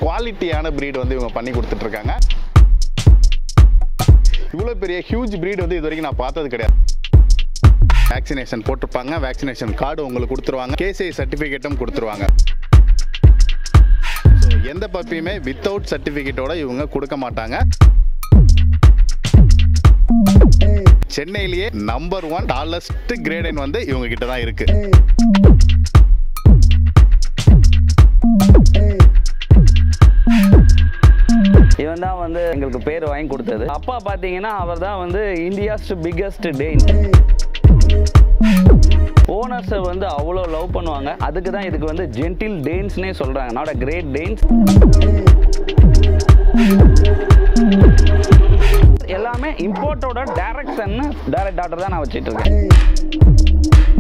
குவாலிட்டியான breed வந்து இவங்க பண்ணி கொடுத்துட்டு இருக்காங்க இவ்வளோ பெரிய ஹியூஜ் breed வந்து இது வரைக்கும் நான் பார்த்தது கிடையாது வேக்சினேஷன் போட்டிருப்பாங்க வேக்சினேஷன் கார்டு உங்களுக்கு கொடுத்துருவாங்க கேசிஐ சர்டிஃபிகேட்டும் கொடுத்துருவாங்க ஸோ எந்த பப்பியுமே வித்தவுட் சர்டிஃபிகேட்டோட இவங்க கொடுக்க மாட்டாங்க சென்னையிலேயே நம்பர் ஒன் டாலஸ்ட் கிரேடன் வந்து இவங்க கிட்ட தான் இருக்கு இவன் தான் வந்து எங்களுக்கு பேர் வாங்கி கொடுத்தது அப்பா பார்த்தீங்கன்னா அவர் தான் வந்து இந்தியாஸ் பிக்கஸ்ட் டெயின் ஓனர்ஸை வந்து அவ்வளோ லவ் பண்ணுவாங்க அதுக்கு தான் இதுக்கு வந்து ஜென்டில் டேன்ஸ்னே சொல்கிறாங்க நாட் அ கிரேட் டேன்ஸ் எல்லாமே இம்போர்ட்டோட டைரக்ஷன் டைரக்ட் ஆர்டர் தான் நான் வச்சிட்டு இருக்கேன்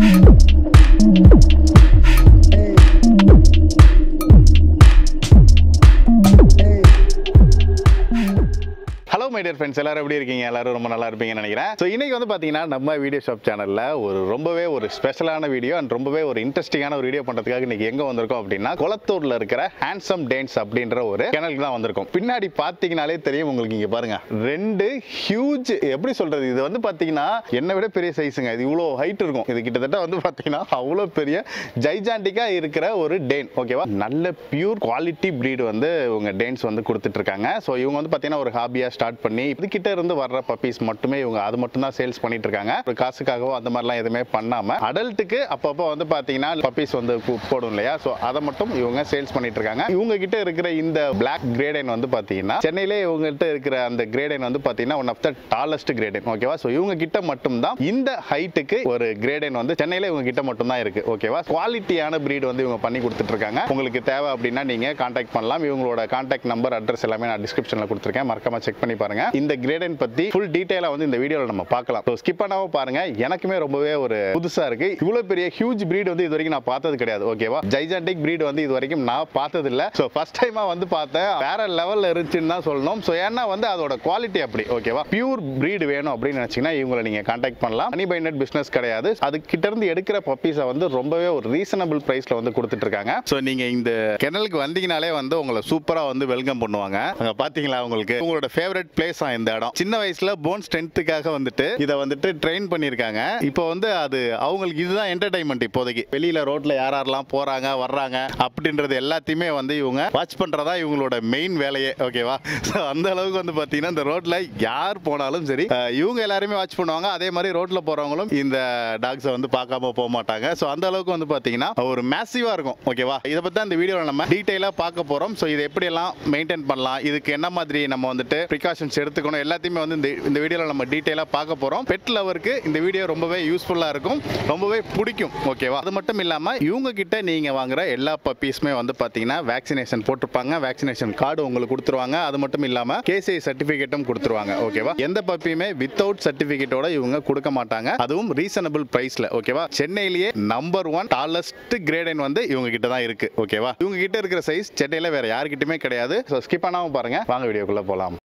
ஹலோ மை டியர் ஃப்ரெண்ட்ஸ் எல்லாரும் எப்படி இருக்கீங்க எல்லாரும் ரொம்ப நல்லா இருப்பீங்கன்னு நினைக்கிறேன் ஸோ இன்னைக்கு வந்து பார்த்தீங்கன்னா நம்ம வீடியோ ஷாப் சேனலில் ஒரு ரொம்பவே ஒரு ஸ்பெஷலான வீடியோ அண்ட் ரொம்பவே ஒரு இன்ட்ரெஸ்டிங்கான ஒரு வீடியோ பண்ணுறதுக்காக இன்னைக்கு எங்கே வந்திருக்கோம் அப்படின்னா குளத்தூரில் இருக்கிற ஹேண்ட்ஸம் டேன்ஸ் அப்படின்ற ஒரு சேனலுக்கு தான் வந்திருக்கோம் பின்னாடி பார்த்தீங்கனாலே தெரியும் உங்களுக்கு இங்கே பாருங்க ரெண்டு ஹியூஜ் எப்படி சொல்றது இது வந்து பார்த்தீங்கன்னா என்னை விட பெரிய சைஸுங்க இது இவ்வளோ ஹைட் இருக்கும் இது கிட்டத்தட்ட வந்து பார்த்தீங்கன்னா அவ்வளோ பெரிய ஜைஜாண்டிக்காக இருக்கிற ஒரு டேன் ஓகேவா நல்ல பியூர் குவாலிட்டி breed வந்து இவங்க டேன்ஸ் வந்து கொடுத்துட்டு இருக்காங்க ஸோ இவங்க வந்து பார்த்தீங்கன்னா ஒரு ஹாபியாக ஸ்டார்ட் பண்ணி இதுகிட்ட இருந்து வர்ற பப்பீஸ் மட்டுமே இவங்க அது மட்டும் தான் சேல்ஸ் பண்ணிட்டு இருக்காங்க ஒரு காசுக்காகவோ அந்த மாதிரிலாம் எதுவுமே பண்ணாம அடல்ட்டுக்கு அப்பப்போ வந்து பார்த்தீங்கன்னா பப்பீஸ் வந்து கு- போடும் இல்லையா ஸோ அதை மட்டும் இவங்க சேல்ஸ் பண்ணிட்டு இருக்காங்க இவங்க கிட்ட இருக்கிற இந்த பிளாக் கிரேடன் வந்து பார்த்தீங்கன்னா சென்னையிலே இவங்க கிட்ட இருக்கிற அந்த கிரேடன் வந்து பார்த்தீங்கன்னா one of the tallest great dane ஓகேவா ஸோ இவங்க கிட்ட மட்டும் தான் இந்த ஹைட்டுக்கு ஒரு கிரேடன் வந்து சென்னையில இவங்க கிட்ட மட்டும் தான் இருக்கு ஓகேவா குவாலிட்டியான breed வந்து இவங்க பண்ணி கொடுத்துட்டு இருக்காங்க உங்களுக்கு தேவை அப்படின்னா நீங்க கான்டாக்ட் பண்ணலாம் இவங்களோட கான்டாக்ட் நம்பர் அட்ரஸ் எல்லாமே நான் டிஸ்கிரிப்ஷன்ல கொடுத்துருக்கேன் மறக்காம செக் பண்ணி பாருங்க இந்த கிரேடன் பத்தி ஃபுல் டீடைலா வந்து இந்த வீடியோல நம்ம பார்க்கலாம் ஸோ ஸ்கிப் பண்ணாம பாருங்க எனக்குமே ரொம்பவே ஒரு புதுசா இருக்கு இவ்வளவு பெரிய ஹியூஜ் breed வந்து இது வரைக்கும் நான் பார்த்தது கிடையாது ஓகேவா ஜைஜாண்டிக் breed வந்து இது வரைக்கும் நான் பார்த்தது இல்ல ஸோ ஃபர்ஸ்ட் டைமா வந்து பார்த்தேன் வேற லெவல்ல இருந்துச்சுன்னு தான் சொல்லணும் ஸோ ஏன்னா வந்து அதோட குவாலிட்டி அப்படி ஓகேவா பியூர் breed வேணும் அப்படின்னு நினைச்சீங்கன்னா இவங்களை நீங்க கான்டாக்ட் பண்ணலாம் மணி பை நெட் பிசினஸ் கிடையாது அது கிட்ட இருந்து எடுக்கிற பப்பீஸை வந்து ரொம்பவே ஒரு ரீசனபிள் பிரைஸ்ல வந்து கொடுத்துட்டு இருக்காங்க ஸோ நீங்க இந்த கெனலுக்கு வந்தீங்கனாலே வந்து உங்களை சூப்பரா வந்து வெல்கம் பண்ணுவாங்க அங்க பாத்தீங்களா உங்களுக்கு உங்களோட ஃபேவரட் பிளேஸ் இந்த இடம் சின்ன வயசுல போன் ஸ்ட்ரென்த்துக்காக வந்துட்டு இதை வந்துட்டு ட்ரெயின் பண்ணியிருக்காங்க இப்போ வந்து அது அவங்களுக்கு இதுதான் என்டர்டைன்மெண்ட் இப்போதைக்கு வெளியில ரோட்ல யார் யாரெல்லாம் போறாங்க வர்றாங்க அப்படின்றது எல்லாத்தையுமே வந்து இவங்க வாட்ச் பண்றதா இவங்களோட மெயின் வேலையே ஓகேவா ஸோ அந்த அளவுக்கு வந்து பாத்தீங்கன்னா இந்த ரோட்ல யார் போனாலும் சரி அஹ், இவங்க எல்லாருமே வாட்ச் பண்ணுவாங்க அதே மாதிரி ரோட்ல போறவங்களும் இந்த டாக்ஸை வந்து பார்க்காம போக மாட்டாங்க ஸோ அந்த அளவுக்கு வந்து பாத்தீங்கன்னா ஒரு மேசிவா இருக்கும் ஓகேவா இதை பத்தி தான் இந்த வீடியோவில் நம்ம டீட்டெயிலாக பார்க்க போறோம் ஸோ இது எப்படி எல்லாம் மெயின்டைன் பண்ணலாம் இதுக்கு என்ன மாதிரி நம்ம வந்துட்டு ப்ரிகாஷன்ஸ் எடுத்துக்கணும் எல்லாத்தையுமே வந்து இந்த இந்த வீடியோவில் நம்ம டீட்டெயிலாக பார்க்க போறோம் பெட் லவருக்கு இந்த வீடியோ ரொம்பவே யூஸ்ஃபுல்லாக இருக்கும் ரொம்பவே பிடிக்கும் ஓகேவா அது மட்டும் இல்லாமல் இவங்க கிட்ட நீங்க வாங்குற எல்லா பப்பீஸுமே வந்து பார்த்தீங்கன்னா வேக்சினேஷன் போட்டிருப்பாங்க வேக்சினேஷன் கார்டு உங்களுக்கு கொடுத்துருவாங்க அது மட்டும் இல்லாமல் கேசிஐ சர்டிஃபிகேட்டும் கொடுத்துருவாங்க ஓகேவா எந்த பப்பியுமே வித்தவுட் சர்டிஃபிகேட்டோட இவங்க கொடுக்க மாட்டாங்க அதுவும் ரீசனபிள் பிரைஸ்ல ஓகேவா சென்னையிலேயே நம்பர் ஒன் டாலஸ்ட் கிரேடன் வந்து இவங்க கிட்ட தான் இருக்கு ஓகேவா இவங்க கிட்ட இருக்கிற சைஸ் சென்னையில வேற யாருக்கிட்டுமே கிடையாது ஸோ ஸ்கிப் பண்ணாம பாருங்க வாங்க வீடியோக்குள்ள போலாம்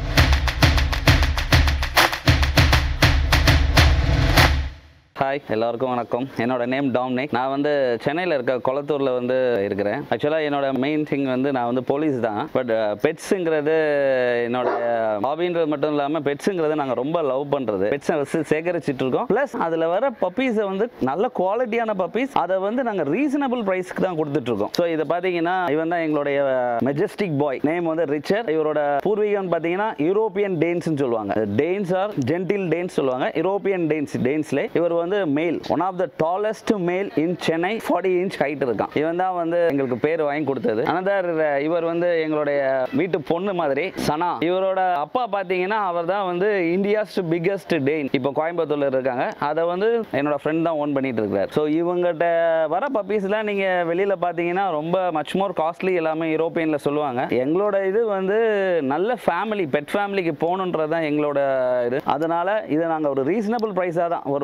ஹாய் எல்லாருக்கும் வணக்கம் என்னோட நேம் டாம்னிக் நான் வந்து சென்னையில் இருக்க கொளத்தூரில் வந்து இருக்கிறேன் ஆக்சுவலாக என்னோட மெயின் திங் வந்து நான் வந்து போலீஸ் தான் பட் பெட்ஸுங்கிறது என்னோட ஹாபின்றது மட்டும் இல்லாமல் பெட்ஸுங்கிறது நாங்கள் ரொம்ப லவ் பண்ணுறது பெட்ஸை வச்சு சேகரிச்சிட்டு இருக்கோம் ப்ளஸ் அதில் வர பப்பீஸை வந்து நல்ல குவாலிட்டியான பப்பீஸ் அதை வந்து நாங்கள் ரீசனபிள் ப்ரைஸ்க்கு தான் கொடுத்துட்ருக்கோம் ஸோ இதை பார்த்தீங்கன்னா இவன் தான் எங்களுடைய மெஜஸ்டிக் பாய் நேம் வந்து ரிச்சர் இவரோட பூர்வீகம் பார்த்தீங்கன்னா யூரோப்பியன் டேன்ஸ்னு சொல்லுவாங்க டேன்ஸ் ஆர் ஜென்டில் டேன்ஸ் சொல்லுவாங்க யூரோப்பியன் டேன்ஸ் டேன்ஸ்ல இவர் வந்து male one of the tallest male in Chennai forty inch height இருக்கான் இவன் தான் வந்து எங்களுக்கு பேர் வாங்கி கொடுத்தது அனதர் இவர் வந்து எங்களுடைய வீட்டு பொண்ணு மாதிரி சனா இவரோட அப்பா பார்த்தீங்கன்னா அவர் தான் வந்து இந்தியாஸ் பிக்கஸ்ட் டேன் இப்போ கோயம்புத்தூர்ல இருக்காங்க அதை வந்து என்னோட ஃப்ரெண்ட் தான் ஓன் பண்ணிட்டு இருக்காரு ஸோ இவங்ககிட்ட வர பப்பீஸ்லாம் நீங்க வெளியில பார்த்தீங்கன்னா ரொம்ப மச் மோர் காஸ்ட்லி எல்லாமே யூரோப்பியன்ல சொல்லுவாங்க எங்களோட இது வந்து நல்ல ஃபேமிலி பெட் ஃபேமிலிக்கு போகணுன்றது தான் எங்களோட இது அதனால இதை நாங்கள் ஒரு ரீசனபிள் ப்ரைஸாக தான் ஒரு வருஷத்துக்கு ஒரு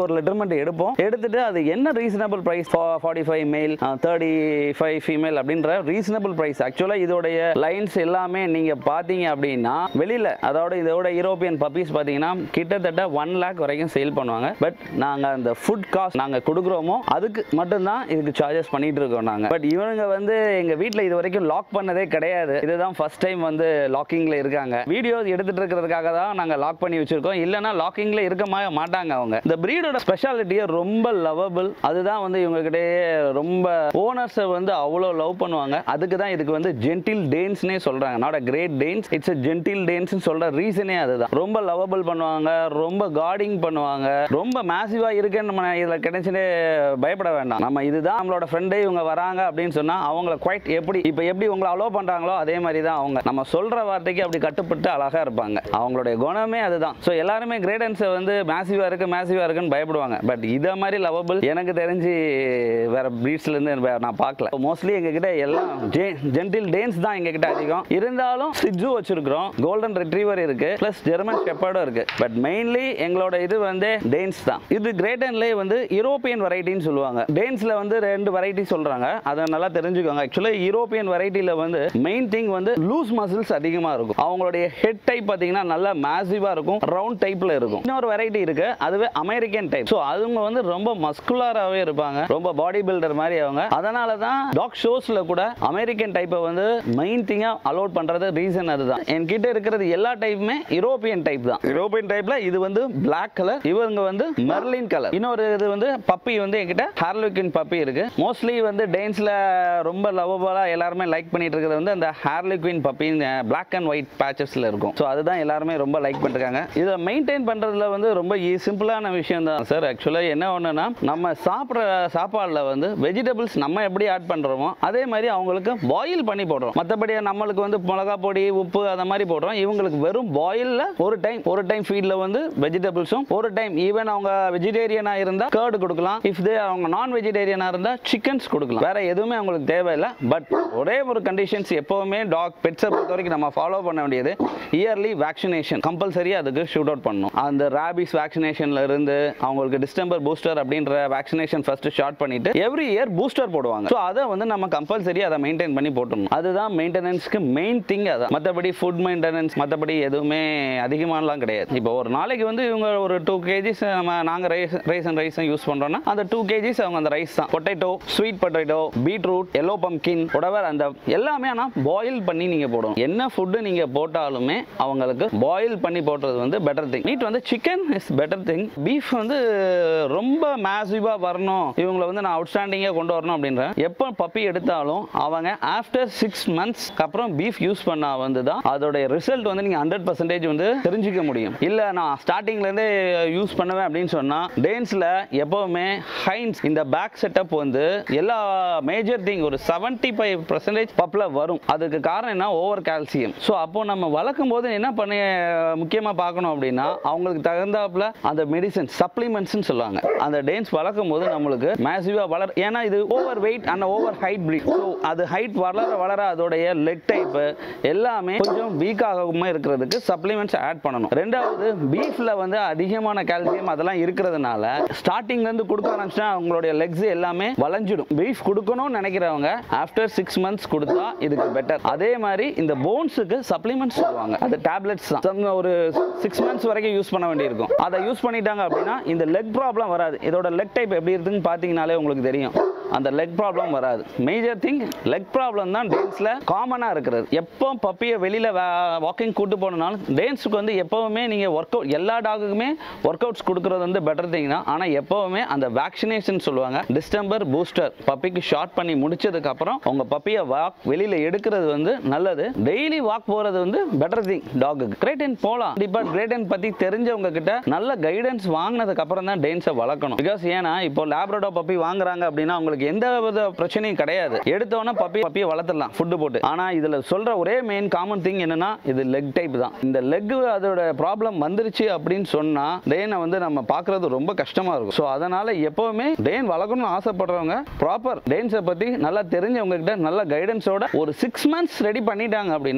ஒரு லெட்டர்மெண்ட் எடுப்போம் எடுத்துட்டு அது என்ன reasonable price forty five male thirty five female அப்படின்ற ரீசனபிள் ப்ரைஸ் ஆக்சுவலாக இதோடைய லைன்ஸ் எல்லாமே நீங்கள் பார்த்தீங்க அப்படின்னா வெளியில் அதோட இதோட யூரோப்பியன் பப்பீஸ் பார்த்தீங்கன்னா கிட்டத்தட்ட ஒன் லேக் வரைக்கும் சேல் பண்ணுவாங்க பட் நாங்கள் அந்த ஃபுட் காஸ்ட் நாங்கள் கொடுக்குறோமோ அதுக்கு மட்டும்தான் இதுக்கு சார்ஜஸ் பண்ணிட்டு இருக்கோம் நாங்கள் பட் இவனுங்க வந்து எங்கள் வீட்டில் இது வரைக்கும் லாக் பண்ணதே கிடையாது இதுதான் ஃபர்ஸ்ட் டைம் வந்து லாக்கிங்கில் இருக்காங்க வீடியோஸ் எடுத்துட்டு இருக்கிறதுக்காக தான் நாங்கள் லாக் பண்ணி வச்சிருக்கோம் இல்லைன்னா லாக்கிங்கில் இருக்க மா- மாட்டாங்க அவங்க இந்த பிரீடோட ஸ்பெஷாலிட்டியே ரொம்ப லவபிள் அதுதான் வந்து இவங்க கிட்டயே ரொம்ப ஓனர்ஸை வந்து அவ்வளோ லவ் பண்ணுவாங்க அதுக்கு தான் இதுக்கு வந்து ஜென்டில் டேன்ஸ்னே சொல்றாங்க not a great Danes it's a gentle Danes சொல்ற ரீசனே அதுதான் ரொம்ப லவபிள் பண்ணுவாங்க ரொம்ப கார்டிங் பண்ணுவாங்க ரொம்ப மேசிவா இருக்குன்னு நம்ம இதில் கிடைச்சுட்டு பயப்பட வேண்டாம் நம்ம இதுதான் நம்மளோட ஃப்ரெண்டே இவங்க வராங்க அப்படின்னு சொன்னா அவங்கள குவைட் எப்படி இப்போ எப்படி உங்களை அலோவ் பண்றாங்களோ அதே மாதிரி தான் அவங்க நம்ம சொல்ற வார்த்தைக்கு அப்படி கட்டுப்பட்டு அழகா இருப்பாங்க அவங்களுடைய குணமே அதுதான் ஸோ எல்லாருமே கிரேடன்ஸை வந்து மேசிவா இருக்கு மேசிவா இருக்குன்னு பயப்படுவாங்க பட் இதை மாதிரி லவபிள் எனக்கு தெரிஞ்சு வேற breeds ல இருந்து வே- நான் பார்க்கல மோஸ்ட்லி எங்ககிட்ட எல்லாம் ஜென்டில் டேன்ஸ் தான் எங்ககிட்ட அதிகம் இருந்தாலும் சிஜு வச்சிருக்கிறோம் கோல்டன் ரெட்ரீவர் இருக்கு பிளஸ் ஜெர்மன் ஷெப்பர்டும் இருக்கு பட் மெயின்லி எங்களோட இது வந்து டேன்ஸ் தான் இது கிரேட்டன்லேயே வந்து யூரோப்பியன் வெரைட்டின்னு சொல்லுவாங்க டேன்ஸ்ல வந்து ரெண்டு வெரைட்டி சொல்றாங்க அதை நல்லா தெரிஞ்சுக்கோங்க ஆக்சுவலி யூரோப்பியன் வெரைட்டில வந்து மெயின் திங் வந்து லூஸ் மசில்ஸ் அதிகமா இருக்கும் அவங்களுடைய ஹெட் டைப் பார்த்தீங்கன்னா நல்லா மேசிவா இருக்கும் ரவுண்ட் டைப்ல இருக்கும் இன்னொரு வெரைட்டி இருக்கு அதுவே அமெரிக்கன் டைப் ஸோ அவங்க வந்து ரொம்ப மஸ்குலராகவே இருப்பாங்க ரொம்ப பாடி பில்டர் மாதிரி அவங்க அதனால தான் டாக் ஷோஸ்ல கூட அமெரிக்கன் டைப்பை வந்து மெயின் திங்கா அலோட் பண்றது ரீசன் அதுதான் என்கிட்ட இருக்கிறது எல்லா டைப்புமே யூரோப்பியன் டைப் தான் யூரோப்பியன் டைப்ல இது வந்து Black கலர் இவங்க வந்து மெர்லின் கலர் இன்னொரு இது வந்து பப்பி வந்து என்கிட்ட ஹார்லிக்வின் பப்பி இருக்கு மோஸ்ட்லி வந்து டேன்ஸ்ல ரொம்ப லவபலா எல்லாருமே லைக் பண்ணிட்டு இருக்கிறது வந்து அந்த harlequin puppy Black and white பேச்சஸ்ல இருக்கும் ஸோ அதுதான் எல்லாருமே ரொம்ப லைக் பண்ணிருக்காங்க இதை மெயின்டைன் பண்றதுல வந்து ரொம்ப சிம்பிளான விஷயம் தான் சார் ஆக்சுவலாக என்ன ஒண்ணுன்னா நம்ம சாப்பிட்ற சாப்பாடுல வந்து வெஜிடபிள்ஸ் நம்ம எப்படி ஆட் பண்றோமோ அதே மாதிரி அவங்களுக்கு பாயில் பண்ணி போடுறோம் மற்றபடி நம்மளுக்கு வந்து மிளகா பொடி உப்பு அந்த மாதிரி போடுறோம் இவங்களுக்கு வெறும் பாயில்ல ஒரு டைம் ஒரு டைம் ஃபீட்ல வந்து வெஜிடபிள்ஸும் ஒரு டைம் ஈவன் அவங்க வெஜிடேரியனா இருந்தா கேர்டு கொடுக்கலாம் இஃப் தே அவங்க நான் வெஜிடேரியனா இருந்தா சிக்கன்ஸ் கொடுக்கலாம் வேற எதுவுமே அவங்களுக்கு தேவையில்லை பட் ஒரே ஒரு கண்டிஷன்ஸ் எப்பவுமே டாக் பெட்ஸை பொறுத்த வரைக்கும் நம்ம ஃபாலோ பண்ண வேண்டியது இயர்லி வேக்சினேஷன் கம்பல்சரி அதுக்கு ஷூட் அவுட் பண்ணணும் அந்த ரேபிஸ் வேக்சினேஷன்ல இருந்து அவங்களுக்கு டிஸ்டம்பர் பூஸ்டர் அப்படின்ற வேக்சினேஷன் ஃபர்ஸ்ட் ஸ்டார்ட் பண்ணிட்டு எவ்ரி இயர் பூஸ்டர் போடுவாங்க ஸோ அதை வந்து நம்ம கம்பல்சரி அதை மெயின்டைன் பண்ணி போட்டுடணும் அதுதான் மெயின்டெனன்ஸ்க்கு மெயின் திங் அதான் மற்றபடி ஃபுட் மெயின்டெனன்ஸ் மற்றபடி எதுவுமே அதிகமானலாம் கிடையாது இப்போ ஒரு நாளைக்கு வந்து இவங்க ஒரு டூ கேஜிஸ் நம்ம நாங்கள் rice rice and rice use பண்ணுறோம்னா அந்த டூ கேஜிஸ் அவங்க அந்த ரைஸ் தான் potato sweet potato beetroot yellow pumpkin உடவர் அந்த எல்லாமே ஆனால் பாயில் பண்ணி நீங்கள் போடணும் என்ன ஃபுட்டு நீங்கள் போட்டாலுமே அவங்களுக்கு பாயில் பண்ணி போடுறது வந்து பெட்டர் திங் மீட் வந்து chicken is better thing beef வந்து ரொம்ப மேசிவாக வரணும் இவங்களை வந்து நான் அவுட்ஸ்டாண்டிங்காக கொண்டு வரணும் அப்படின்றேன் எப்போ பப்பி எடுத்தாலும் அவங்க ஆஃப்டர் சிக்ஸ் மந்த்ஸ்க்கு அப்புறம் பீஃப் யூஸ் பண்ணா வந்து தான் அதோடைய ரிசல்ட் வந்து நீங்கள் ஹண்ட்ரட் பர்சன்டேஜ் வந்து தெரிஞ்சுக்க முடியும் இல்லை நான் ஸ்டார்டிங்லேருந்தே யூஸ் பண்ணுவேன் அப்படின்னு சொன்னால் டேன்ஸில் எப்போவுமே ஹைன்ஸ் இந்த பேக் செட்டப் வந்து எல்லா மேஜர் திங் ஒரு செவன்ட்டி ஃபைவ் பர்சன்டேஜ் பப்பில் வரும் அதுக்கு காரணம் என்ன ஓவர் கால்சியம் ஸோ அப்போ நம்ம வளர்க்கும் போது என்ன பண்ண முக்கியமாக பார்க்கணும் அப்படின்னா அவங்களுக்கு தகுந்தாப்புல அந்த மெடிசன் சப்ளிமெண்ட்ஸ்னு சொல்லுவாங்க அந்த டேன்ஸ் வளர்க்கும் போது நம்மளுக்கு மேசிவாக வளர் ஏன்னா இது over weight and over height breed so அது ஹைட் வளர வளர அதோடைய லெக் டைப்பு எல்லாமே கொஞ்சம் வீக் ஆகாம இருக்கிறதுக்கு சப்ளிமெண்ட்ஸ் ஆட் பண்ணணும் ரெண்டாவது பீஃப்ல வந்து அதிகமான கால்சியம் அதெல்லாம் இருக்கிறதுனால ஸ்டார்டிங்ல இருந்து கொடுக்க ஆரம்பிச்சா அவங்களுடைய லெக்ஸ் எல்லாமே வளைஞ்சிடும் பீஃப் கொடுக்கணும்னு நினைக்கிறவங்க ஆஃப்டர் சிக்ஸ் மந்த்ஸ் கொடுத்தா இதுக்கு பெட்டர் அதே மாதிரி இந்த போன்ஸுக்கு சப்ளிமெண்ட்ஸ் சொல்லுவாங்க அது டேப்லெட்ஸ் தான் Some ஒரு சிக்ஸ் மந்த்ஸ் வரைக்கும் யூஸ் பண்ண வேண்டியிருக்கும் அதை யூஸ் பண்ணிட்டாங்க அப்படின்னா இந்த லெக் ப்ராப்ளம் வராது இதோட லெக் டைப் எப்படி இருக்குன்னு பார்த்தீங்கனாலே உங்களுக்கு தெரியும் அந்த லெக் ப்ராப்ளம் வராது மேஜர் திங் லெக் ப்ராப்ளம் தான் டேன்ஸில் காமனாக இருக்கிறது எப்போ பப்பியை வெளியில் வாக்கிங் கூட்டு போனாலும் டேன்ஸுக்கு வந்து எப்போவுமே நீங்கள் ஒர்க் அவுட் எல்லா டாகுக்குமே ஒர்க் அவுட்ஸ் கொடுக்குறது வந்து பெட்டர் திங் தான் ஆனால் எப்போவுமே அந்த வேக்சினேஷன் சொல்லுவாங்க டிஸ்டம்பர் பூஸ்டர் பப்பிக்கு ஷார்ட் பண்ணி முடிச்சதுக்கு அப்புறம் உங்க பப்பியை வாக் வெளியில் எடுக்கிறது வந்து நல்லது டெய்லி வாக் போகிறது வந்து பெட்டர் திங் டாகுக்கு கிரேட்டன் போகலாம் கண்டிப்பாக கிரேட்டன் பற்றி தெரிஞ்சவங்க கிட்ட நல்ல கைடன்ஸ் வாங்கினதுக்கு அப்புறம் தான் டேன்ஸை வளர்க்கணும் பிகாஸ் ஏன்னா இப்போ லேப்ரடோ பப்பி வாங்குறாங்க அப்படின்னா அவங்களுக்கு எந்த வித பிரச்சனையும் கிடையாது எடுத்தோன்னே பப்பி பப்பியை வளர்த்துடலாம் ஃபுட்டு போட்டு ஆனால் இதில் சொல்ற ஒரே மெயின் காமன் திங் என்னன்னா இது லெக் டைப் தான் இந்த லெக் அதோட ப்ராப்ளம் வந்துருச்சு அப்படின்னு சொன்னா டேனை வந்து நம்ம பார்க்கறது ரொம்ப கஷ்டமா இருக்கும் ஸோ அதனால எப்பவுமே டேன் வளர்க்கணும்னு ஆசைப்படுறவங்க ப்ராப்பர் டேன்ஸை பத்தி நல்லா தெரிஞ்சவங்க கிட்ட நல்ல கைடன்ஸோட ஒரு சிக்ஸ் மந்த்ஸ் ரெடி பண்ணிட்டாங்க அப்படின்னா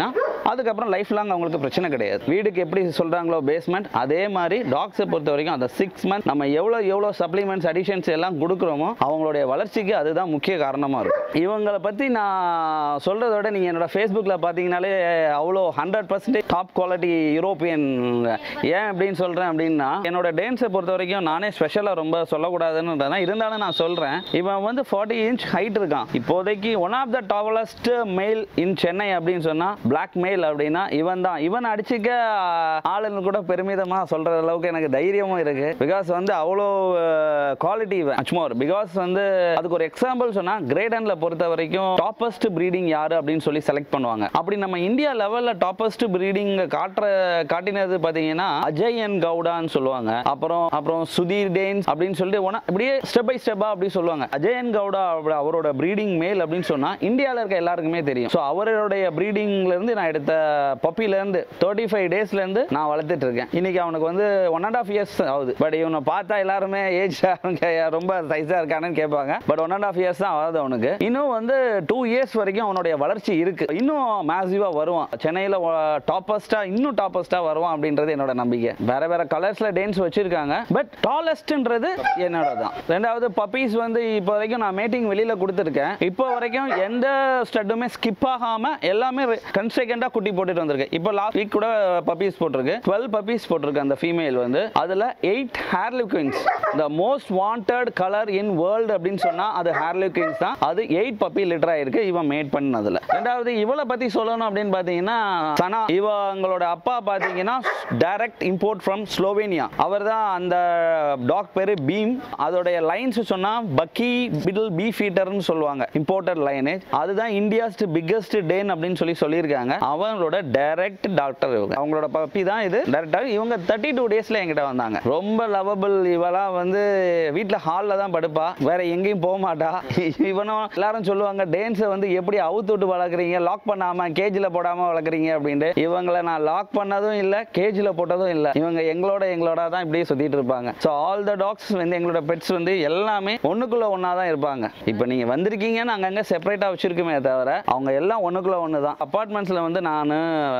அதுக்கப்புறம் லைஃப் லாங் அவங்களுக்கு பிரச்சனை கிடையாது வீடுக்கு எப்படி சொல்றாங்களோ பேஸ்மெண்ட் அதே மாதிரி டாக்ஸை பொறுத்த வரைக்கும் அந்த சிக்ஸ் மந்த் நம்ம எவ்வளோ எவ்வளோ சப்ளிமெண்ட்ஸ் அடிஷன்ஸ் எல்லாம் கொடுக்குறோமோ அவங்களுடைய வளர்ச்சிக்கு அதுதான் முக்கிய காரணமாக இருக்கும் இவங்களை பற்றி நான் சொல்கிறத விட நீங்கள் என்னோட ஃபேஸ்புக்கில் பார்த்தீங்கனாலே அவ்வளோ hundred percentage top quality European ஏன் அப்படின்னு சொல்கிறேன் அப்படின்னா என்னோட டேன்ஸை பொறுத்த வரைக்கும் நானே ஸ்பெஷலாக ரொம்ப சொல்லக்கூடாதுன்னு இருந்தாலும் நான் சொல்கிறேன் இவன் வந்து ஃபார்ட்டி இன்ச் ஹைட் இருக்கான் இப்போதைக்கு ஒன் ஆஃப் த டாவலஸ்ட் மேல் இன் சென்னை அப்படின்னு சொன்னால் பிளாக் மேல் அப்படின்னா இவன் தான் இவன் அடிச்சுக்க ஆளுங்க கூட பெருமிதமாக சொல்கிற அளவுக்கு எனக்கு தைரியமும் இருக்கு பிகாஸ் வந்து அவ்வளோ குவாலிட்டி இவன் அச்மோர் பிகாஸ் வந்து அதுக்கு ஒரு எக்ஸாம்பிள் சொன்னால் கிரேடன்ல பொறுத்த வரைக்கும் டாப்பஸ்ட் ப்ரீடிங் யாரு அப்படின்னு சொல்லி செலக்ட் பண்ணுவாங்க அப்படி நம்ம இந்தியா லெவலில் டாப்பஸ்ட் ப்ரீடிங் காட்டுற காட்டினது பார்த்தீங்கன்னா அஜய் அண்ட் கவுடான்னு சொல்லுவாங்க அப்புறம் அப்புறம் சுதீர் டேன்ஸ் அப்படின்னு சொல்லிட்டு ஒன்னா இப்படியே ஸ்டெப் பை ஸ்டெப்பா அப்படி சொல்லுவாங்க அஜய் அண்ட் கவுடா அவ- அவரோட ப்ரீடிங் மேல் அப்படின்னு சொன்னா இந்தியாவில் இருக்க எல்லாருக்குமே தெரியும் ஸோ அவருடைய ப்ரீடிங்ல இருந்து நான் எடுத்த பப்பில இருந்து தேர்ட்டி ஃபைவ் டேஸ்ல இருந்து நான் வளர்த்துட்டு இருக்கேன் இன்னைக்கு அவனுக்கு வந்து ஒன் அண்ட் ஆஃப் இயர்ஸ் ஆகுது பட் இவனை பார்த்தா எல்லாருமே ஏஜ் ரொம்ப சைஸா இருக்கானு கேட்பாங்க but one and half years தான் ஆகுது அவனுக்கு இன்னும் வந்து டூ இயர்ஸ் வரைக்கும் அவனுடைய வளர்ச்சி இருக்கு இன்னும் மேசிவா வருவான் சென்னையில டாப்பஸ்டா இன்னும் டாப்பஸ்டா வருவான் அப்படின்றது என்னோட நம்பிக்கை வேற வேற கலர்ஸ்ல டேன்ஸ் வச்சிருக்காங்க பட் டாலஸ்ட்ன்றது என்னோட தான் ரெண்டாவது பப்பீஸ் வந்து இப்போ வரைக்கும் நான் மேட்டிங் வெளியில கொடுத்துருக்கேன் இப்போ வரைக்கும் எந்த ஸ்டட்டுமே ஸ்கிப் ஆகாம எல்லாமே கன்ஸ்ட்ரக்டா குட்டி போட்டுட்டு வந்திருக்கு இப்போ லாஸ்ட் வீக் கூட பப்பீஸ் போட்டிருக்கு டுவெல் பப்பீஸ் போட்டிருக்கு அந்த ஃபீமேல் வந்து அதுல eight harlequins the most wanted colour in world அப்படின்னு சொன்னா அது ஹேர்லி குயின்ஸ் தான் அது எயிட் பப்பி லிட்டர் ஆயிருக்கு இவன் மேட் பண்ணதுல ரெண்டாவது இவளை பத்தி சொல்லணும் அப்படின்னு பாத்தீங்கன்னா சனா இவங்களோட அப்பா பாத்தீங்கன்னா டைரக்ட் இம்போர்ட் ஃப்ரம் ஸ்லோவேனியா அவர் தான் அந்த டாக் பேரு பீம் அதோடைய லைன்ஸ் சொன்னா பக்கி பிடில் பீ ஃபீட்டர்னு சொல்லுவாங்க இம்போர்ட்டட் லைனேஜ் அதுதான் இந்தியாஸ்ட் பிக்கஸ்ட் டேன் அப்படின்னு சொல்லி சொல்லியிருக்காங்க அவங்களோட டைரக்ட் டாக்டர் இவங்க அவங்களோட பப்பி தான் இது டைரக்டாக இவங்க தேர்ட்டி டூ டேஸ்ல என்கிட்ட வந்தாங்க ரொம்ப லவபிள் இவெல்லாம் வந்து வீட்டில் ஹாலில் தான் படுப்பா வேற எங்கேயும் போக மாட்டா இவனும் எல்லாரும் சொல்லுவாங்க டேன்ஸை வந்து எப்படி அவுத்து விட்டு வளர்க்குறீங்க லாக் பண்ணாம கேஜில் போடாம வளர்க்குறீங்க அப்படின்ட்டு இவங்களை நான் லாக் பண்ணதும் இல்லை கேஜில் போட்டதும் இல்லை இவங்க எங்களோட எங்களோட தான் இப்படியே சுத்திட்டு இருப்பாங்க ஸோ ஆல் த டாக்ஸ் வந்து எங்களோட பெட்ஸ் வந்து எல்லாமே ஒண்ணுக்குள்ள ஒண்ணா தான் இருப்பாங்க இப்போ நீங்க வந்திருக்கீங்கன்னு அங்கங்க செப்பரேட்டா வச்சிருக்குமே தவிர அவங்க எல்லாம் ஒண்ணுக்குள்ள ஒன்று தான் அப்பார்ட்மெண்ட்ஸ்ல வந்து நான்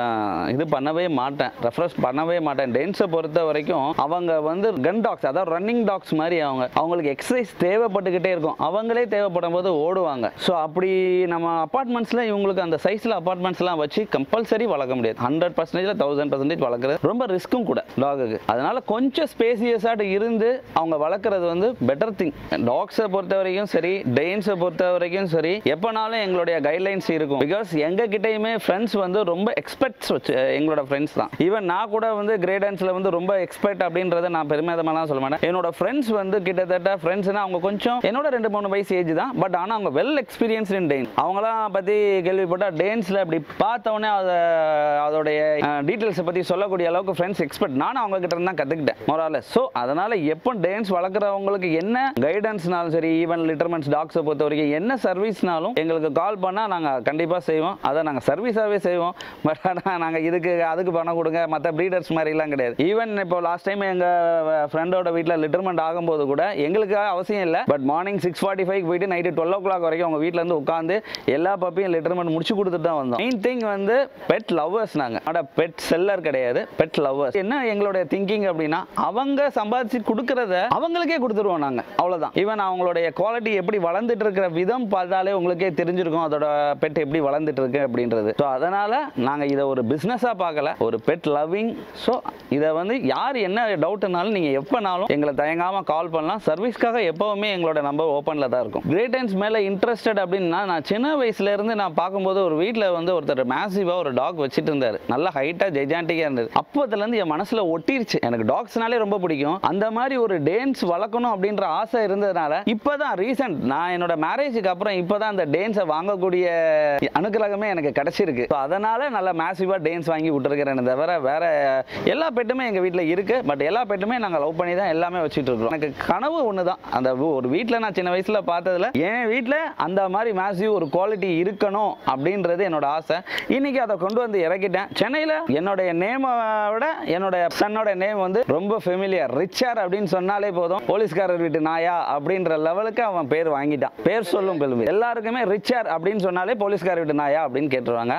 இது பண்ணவே மாட்டேன் ரெஃப்ரெஷ் பண்ணவே மாட்டேன் டென்ஸை பொறுத்த வரைக்கும் அவங்க வந்து கன் டாக்ஸ் அதாவது ரன்னிங் டாக்ஸ் மாதிரி அவங்க அவங்களுக்கு எக்ஸசைஸ் தேவைப்பட்டுக்கிட்டே இருக்கும் அவங்களே தேவைப்படும் போது ஓடுவாங்க ஸோ அப்படி நம்ம அப்பார்ட்மெண்ட்ஸ்ல இவங்களுக்கு அந்த சைஸ்ல அப்பார்ட்மெண்ட்ஸ்லாம் வச்சு கம்பல்சரி வளர்க்க முடியாது ஹண்ட்ரட் பர்சன்டேஜ்ல தௌசண்ட் பர்சன்டேஜ் வளர்க்குறது ரொம்ப ரிஸ்க்கும் கூட டாகுக்கு அதனால கொஞ்சம் ஸ்பேசியஸாக இருந்து அவங்க வளர்க்குறது வந்து பெட்டர் திங் டாக்ஸை பொறுத்த வரைக்கும் சரி டெயின்ஸை பொறுத்த வரைக்கும் சரி எப்போனாலும் எங்களுடைய கைட்லைன்ஸ் இருக்கும் பிகாஸ் எங்க கிட்டயுமே ஃப்ரெண்ட்ஸ் வந்து ரொம்ப எக்ஸ்பெக்ட்ஸ் வச்சு எங்களோட ஃப்ரெண்ட்ஸ் தான் ஈவன் நான் கூட வந்து கிரேடன்ஸில் வந்து ரொம்ப எக்ஸ்பெக்ட் அப்படின்றத நான் பெருமிதமாலாம் சொல்ல மாட்டேன் என்னோட ஃப்ரெண்ட்ஸ் வந்து கிட்டத்தட்ட ஃப்ரெண்ட்ஸ்னா அவங்க கொஞ்சம் என்னோட ரெண்டு மூணு வயசு ஏஜ் தான் பட் ஆனால் அவங்க வெல் எக்ஸ்பீரியன்ஸ் இன் டெயின் அவங்களாம் பற்றி கேள்விப்பட்டால் டெயின்ஸில் அப்படி பார்த்தவொடனே அதை அதோடைய டீட்டெயில்ஸை பற்றி சொல்லக்கூடிய அளவுக்கு ஃப்ரெண்ட்ஸ் எக்ஸ்பெக்ட் நானும் அவங்க கிட்ட இருந்து தான் கற்றுக்கிட்டேன் மொரால ஸோ அதனால் எப்போ டெயின்ஸ் வளர்க்குறவங்களுக்கு என்ன கைடன்ஸ்னாலும் சரி ஈவன் லிட்டர்மெண்ட்ஸ் டாக்ஸை பொறுத்த வரைக்கும் என்ன சர்வீஸ்னாலும் எங்களுக்கு கால் பண்ணால் நாங்கள் கண்டிப்பாக செய்வோம் அதை நாங்கள் சர்வீஸாகவே செய்வோம் பட் ஆனால் நாங்கள் இதுக்கு அதுக்கு பணம் கொடுங்க மற்ற ப்ரீடர்ஸ் மாதிரிலாம் கிடையாது ஈவன் இப்போ லாஸ்ட் டைம் எங்கள் ஃப்ரெண்டோட வீட்டில் லிட்டர்மெண்ட் ஆகும்போது கூட எங்களுக்கு அவசியம் இல்லை but morning six forty five போயிட்டு நைட்டு டுவெல் ஓ கிளாக் வரைக்கும் அவங்க வீட்டில் இருந்து உட்காந்து எல்லா பப்பியும் லிட்டர்மெண்ட் முடிச்சு கொடுத்துட்டு தான் வந்தோம் மெயின் திங் வந்து பெட் லவ்வர்ஸ் நாங்கள் ஆனால் பெட் செல்லர் கிடையாது பெட் லவ்வர்ஸ் என்ன எங்களுடைய திங்கிங் அப்படின்னா அவங்க சம்பாதிச்சு கொடுக்கறத அவங்களுக்கே கொடுத்துருவோம் நாங்கள் அவ்வளோதான் ஈவன் அவங்களுடைய குவாலிட்டி எப்படி வளர்ந்துட்டு இருக்கிற விதம் பார்த்தாலே உங்களுக்கே தெரிஞ்சிருக்கும் அதோட பெட் எப்படி வளர்ந்துட்டு இருக்கு அப்படின்றது ஸோ அதனால நாங்கள் இதை ஒரு பிஸ்னஸாக பார்க்கல ஒரு பெட் லவ்விங் ஸோ இதை வந்து யார் என்ன டவுட்னாலும் நீங்கள் எப்போனாலும் எங்களை தயங்காமல் கால் பண்ணலாம் சர்வீஸ்க்காக எப்போவுமே எங்களோட நம்பர் ஓப்பனில் தான் இருக்கும் கிரேட் டைம்ஸ் மேலே இன்ட்ரெஸ்டட் அப்படின்னா நான் சின்ன வயசுல இருந்து நான் பார்க்கும்போது ஒரு வீட்டில் வந்து ஒருத்தர் மேசிவாக ஒரு டாக் வச்சுட்டு இருந்தார் நல்ல ஹைட்டாக ஜெஜாண்டிக்காக இருந்தது அப்போதுலேருந்து என் மனசில் ஒட்டிருச்சு எனக்கு டாக்ஸ்னாலே ரொம்ப பிடிக்கும் அந்த மாதிரி ஒரு டேன்ஸ் வளர்க்கணும் அப்படின்ற ஆசை இருந்ததுனால இப்போதான் ரீசெண்ட் நான் என்னோட மேரேஜுக்கு அப்புறம் இப்போதான் அந்த டேன்ஸை வாங்கக்கூடிய அனுகிரகமே எனக்கு கிடைச்சிருக்கு So அதனால நல்ல மேசிவாக டேன்ஸ் வாங்கி விட்டுருக்கிறேன் தவிர வேற எல்லா பெட்டுமே எங்கள் வீட்டில் இருக்கு பட் எல்லா பெட்டுமே நாங்கள் லவ் பண்ணி தான் எல்லாமே வச்சுட்டு இருக்கோம் எனக்கு கனவு ஒன்று தான் அந்த வீ- ஒரு வீட்டில் நான் சின்ன வயசில் பார்த்ததுல என் வீட்டில் அந்த மாதிரி மேசிவ் ஒரு குவாலிட்டி இருக்கணும் அப்படின்றது என்னோட ஆசை இன்னைக்கு அதை கொண்டு வந்து இறக்கிட்டேன் சென்னையில் என்னுடைய நேமை விட என்னோட சன்னோட நேம் வந்து ரொம்ப ஃபெமிலியர் ரிச்சர் அப்படின்னு சொன்னாலே போதும் போலீஸ்காரர் வீட்டு நாயா அப்படின்ற லெவலுக்கு அவன் பேர் வாங்கிட்டான் பேர் சொல்லும் பெருமை எல்லாருக்குமே ரிச்சர் அப்படின்னு சொன்னாலே போலீஸ்காரர் வீட்டு நாயா அப்படின்னு கேட்டுருவாங்க அந்த அளவுக்கு